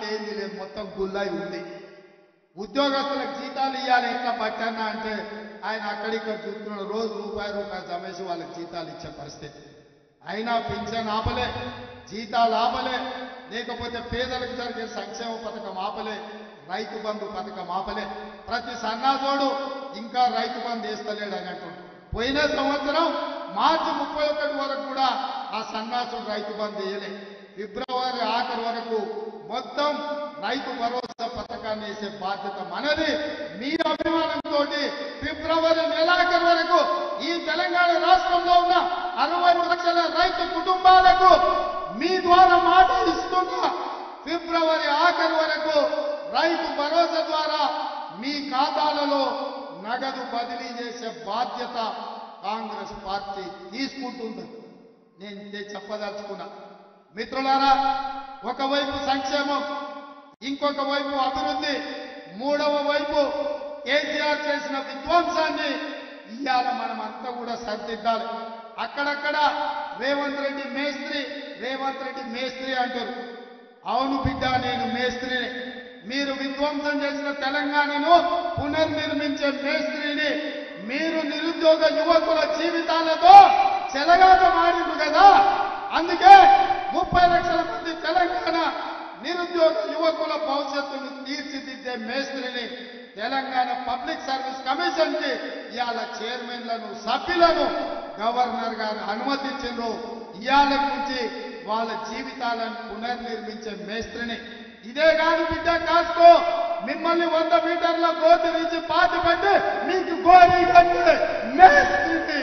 ఏంది లేదు మొత్తం గుల్లాయి ఉంది ఉద్యోగస్తులకు జీతాలు ఇవ్వాలి ఎట్లా పట్టానా అంటే ఆయన అక్కడిక్కడ చూస్తున్నాడు రోజు రూపాయి రూపాయి జమేసి వాళ్ళకి జీతాలు ఇచ్చే పరిస్థితి అయినా పింఛన్ ఆపలే జీతాలు ఆపలే లేకపోతే పేదలకు జరిగే సంక్షేమ పథకం ఆపలే రైతు బంధు పథకం ఆపలే ప్రతి సన్నాసోడు ఇంకా రైతు బంధు వేస్తలేడు అని అంటుండు పోయిన సంవత్సరం మార్చి ముప్పై ఒకటి వరకు కూడా ఆ సన్నాసుడు రైతు బంధు వేయలే ఫిబ్రవరి ఆఖరి వరకు మొత్తం రైతు భరోసా పథకాన్ని వేసే బాధ్యత మనది మీ అభిమానంతో ఫిబ్రవరి నెలాఖరు వరకు ఈ తెలంగాణ రాష్ట్రంలో ఉన్న అరవై లక్షల రైతు కుటుంబాలకు మీ ద్వారా మాట ఇస్తున్నా ఫిబ్రవరి ఆఖరి వరకు రైతు భరోసా ద్వారా మీ ఖాతాలలో నగదు బదిలీ చేసే బాధ్యత కాంగ్రెస్ పార్టీ తీసుకుంటుంది నేను ఇదే చెప్పదలుచుకున్నా మిత్రులారా ఒకవైపు సంక్షేమం ఇంకొక వైపు అభివృద్ధి మూడవ వైపు కేసీఆర్ చేసిన విధ్వంసాన్ని ఇవాళ మనం అంతా కూడా సరిదిద్దాలి అక్కడక్కడ రేవంత్ రెడ్డి మేస్త్రి రేవంత్ రెడ్డి మేస్త్రి అంటారు అవును బిడ్డ నేను మేస్త్రిని మీరు విధ్వంసం చేసిన తెలంగాణను పునర్నిర్మించే మేస్త్రిని మీరు నిరుద్యోగ యువకుల జీవితాలతో చెలగాటమాడిండ్రు కదా అందుకే ముప్పై లక్షల మంది తెలంగాణ నిరుద్యోగ యువకుల భవిష్యత్తును తీర్చిదిద్దే మేస్త్రిని తెలంగాణ పబ్లిక్ సర్వీస్ కమిషన్ కి ఇవాళ చైర్మన్లను సభ్యులను గవర్నర్ గారు అనుమతించారు ఇవాళ నుంచి వాళ్ళ జీవితాలను పునర్నిర్మించే మేస్త్రిని ఇదే కాదు బిడ్డ కాసుకో మిమ్మల్ని వంద మీటర్ల గోతి నుంచి పాతి పట్టి మీకు గోరీ కట్టే మేస్త్రిని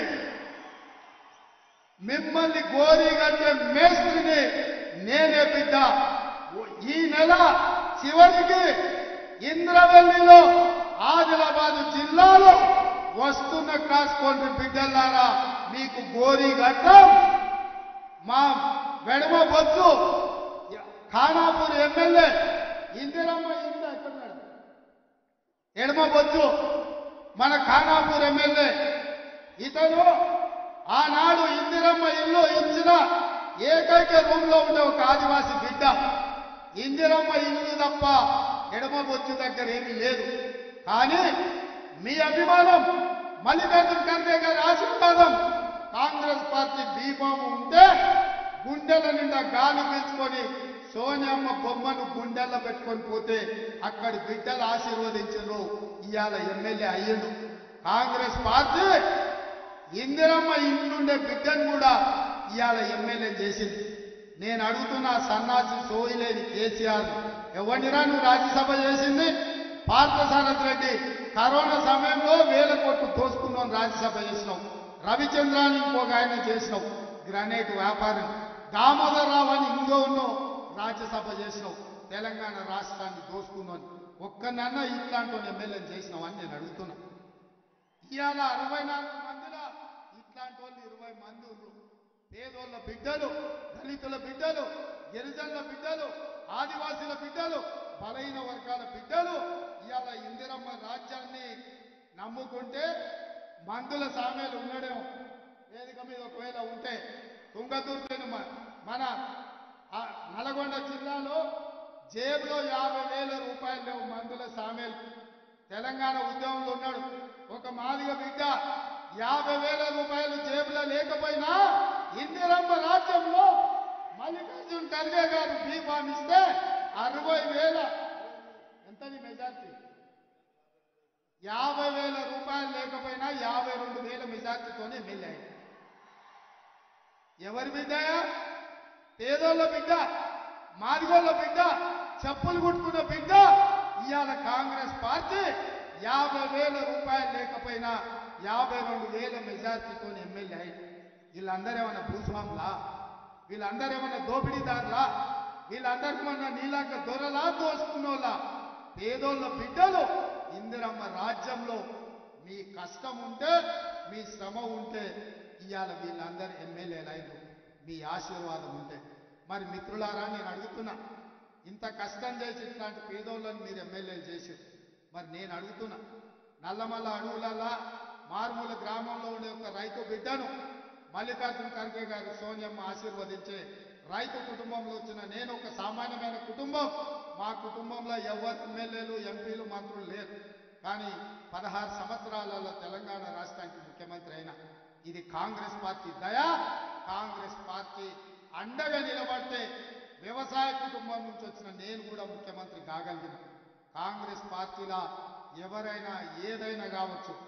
మిమ్మల్ని గోరీ కట్టే మేస్త్రిని నేనే బిడ్డ ఈ నెల చివరికి ఇంద్రవల్లిలో ఆదిలాబాద్ జిల్లాలో వస్తున్న కాసుకోండి బిడ్డలారా మీకు గోరీ గట్టం మా వెడమ బొచ్చు ఖానాపూర్ ఎమ్మెల్యే ఇందిరమ్మ ఇంద్ర ఎక్కడున్నాడు ఎడమ బొచ్చు మన ఖానాపూర్ ఎమ్మెల్యే ఇతను ఆనాడు ఇందిరమ్మ ఇల్లు ఇచ్చిన ఏకైక రూమ్ లో ఉండే ఒక ఆదివాసి బిడ్డ ఇందిరమ్మ ఇల్లు తప్ప ఎడమ బొచ్చు దగ్గర ఏమీ లేదు కానీ మీ అభిమానం మల్లికార్జున ఖర్గే గారి ఆశీర్వాదం కాంగ్రెస్ పార్టీ బీఫాము ఉంటే గుండెల నిండా గాలి పీల్చుకొని సోనియమ్మ బొమ్మను గుండెల్లో పెట్టుకొని పోతే అక్కడి బిడ్డలు ఆశీర్వదించారు ఇవాళ ఎమ్మెల్యే అయ్యిండు కాంగ్రెస్ పార్టీ ఇందిరమ్మ ఇంట్లుండే బిడ్డను కూడా ఇవాళ ఎమ్మెల్యే చేసింది నేను అడుగుతున్న ఆ సన్నాసి సోయిలేని కేసీఆర్ ఎవరినిరా నువ్వు రాజ్యసభ చేసింది పార్థసారథి రెడ్డి కరోనా సమయంలో వేల కోట్లు దోసుకున్నాం రాజ్యసభ చేసినావు రవిచంద్రాన్ని ఇంకొక ఆయన చేసినావు గ్రానైట్ వ్యాపారం దామోదర్ రావు అని ఇంకో ఉన్నావు రాజ్యసభ చేసినావు తెలంగాణ రాష్ట్రాన్ని దోసుకున్నావు ఒక్కనన్నా ఇట్లాంటి ఎమ్మెల్యే చేసినావు అని నేను అడుగుతున్నా ఇవాళ అరవై నాలుగు మందిలో ఇట్లాంటి వాళ్ళు ఇరవై మంది ఉన్నారు పేదోళ్ళ బిడ్డలు దళితుల బిడ్డలు గిరిజనుల బిడ్డలు ఆదివాసీల బిడ్డలు బలహీన వర్గాల బిడ్డలు ఇవాళ ఇందిరమ్మ రాజ్యాన్ని నమ్ముకుంటే మందుల సామెలు ఉండడేమో వేదిక మీద ఒకవేళ ఉంటే తుంగతుర్తిని మ- మన ఆ నల్గొండ జిల్లాలో జేబులో యాభై వేల రూపాయలు లేవు మందుల సామెలు తెలంగాణ ఉద్యమంలో ఉన్నాడు ఒక మాదిగ బిడ్డ యాభై వేల రూపాయలు జేబులో లేకపోయినా ఇందిరమ్మ రాజ్యంలో మల్లికార్జున్ ఖర్గే గారు బీఫామ్ ఇస్తే అరవై వేల ఎంతది మెజార్టీ యాభై వేల రూపాయలు లేకపోయినా యాభై రెండు వేల మెజార్టీతోనే ఎమ్మెల్యే అయ్యాడు. ఎవరి బిడ్డయా పేదోళ్ళ బిడ్డ మాదిగోళ్ళ బిడ్డ చెప్పులు కుట్టుకున్న బిడ్డ ఇవాళ కాంగ్రెస్ పార్టీ యాభై వేల రూపాయలు లేకపోయినా యాభై రెండు వేల మెజార్టీతో ఎమ్మెల్యే అయ్యి వీళ్ళందరూ ఏమన్నా భూస్వాములా వీళ్ళందరూ ఏమన్నా దోపిడీదారులా వీళ్ళందరికీ మన నీలాక దొరలా దోసుకున్నోళ్ళ పేదోళ్ళ బిడ్డలు ఇందిరమ్మ రాజ్యంలో మీ కష్టం ఉంటే మీ శ్రమ ఉంటే ఇవాళ వీళ్ళందరూ ఎమ్మెల్యేలు అయినారు మీ ఆశీర్వాదం ఉంటే మరి మిత్రులారా నేను అడుగుతున్నా ఇంత కష్టం చేసి ఇట్లాంటి పేదోళ్ళని మీరు ఎమ్మెల్యేలు చేసారు మరి నేను అడుగుతున్నా నల్లమల్ల అడవులల్లా మారుమూల గ్రామంలో ఉండే ఒక రైతు బిడ్డను మల్లికార్జున ఖర్గే గారు సోనియమ్మ ఆశీర్వదించే రైతు కుటుంబంలో వచ్చిన నేను ఒక సామాన్యమైన కుటుంబం మా కుటుంబంలో ఎవరు ఎమ్మెల్యేలు ఎంపీలు మంత్రులు లేరు కానీ పదహారు సంవత్సరాలలో తెలంగాణ రాష్ట్రానికి ముఖ్యమంత్రి అయినా ఇది కాంగ్రెస్ పార్టీ దయా కాంగ్రెస్ పార్టీ అండగా నిలబడితే వ్యవసాయ కుటుంబం నుంచి వచ్చిన నేను కూడా ముఖ్యమంత్రి కాగలిగిన కాంగ్రెస్ పార్టీలా ఎవరైనా ఏదైనా కావచ్చు